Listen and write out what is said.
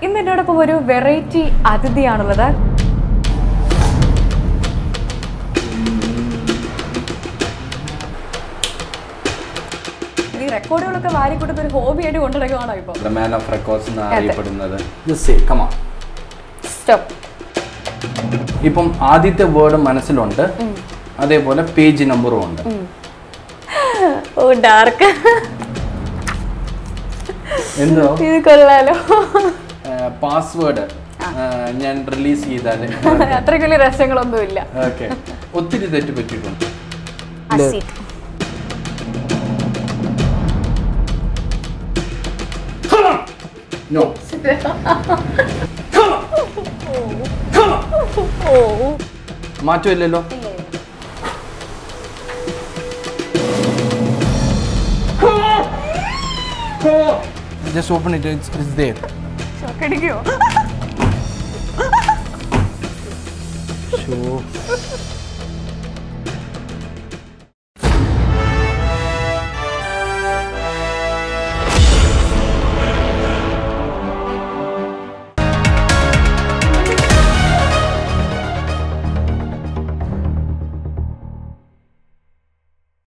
ഇന്ന് എന്നോടൊപ്പം ഒരു വെറൈറ്റി അതിഥിയാണുള്ളത് ഈ റെക്കോർഡുകളൊക്കെ വാരിക്കൂട്ടുന്ന ഒരു ഹോബിയായിട്ട് കൊണ്ടുനടക്കുവാണോ ഇപ്പോൾ ദ മാൻ ഓഫ് റെക്കോർഡ്സ് എന്ന് അറിയപ്പെടുന്നത് ജസ്റ്റ് കമാ സ്റ്റോപ്പ് ഇപ്പം ആദ്യത്തെ വേർഡ് മനസ്സിലുണ്ട് അതേപോലെ പേജ് നമ്പറും ഉണ്ട് ഓ ഡാർക്ക് എന്തോ ഇത് കൊള്ളാലോ പാസ്വേഡ് ഞാൻ റിലീസ് ചെയ്താൽ അത്രയ്ക്ക് വലിയ രസങ്ങളൊന്നുമില്ല ഓക്കെ ഒത്തിരി തെറ്റ് പറ്റിയിട്ടുണ്ട് നോ ഓ മാറ്റമില്ലല്ലോ just open it it's it's there ഷോക്കടിക്കുമോ ഷോ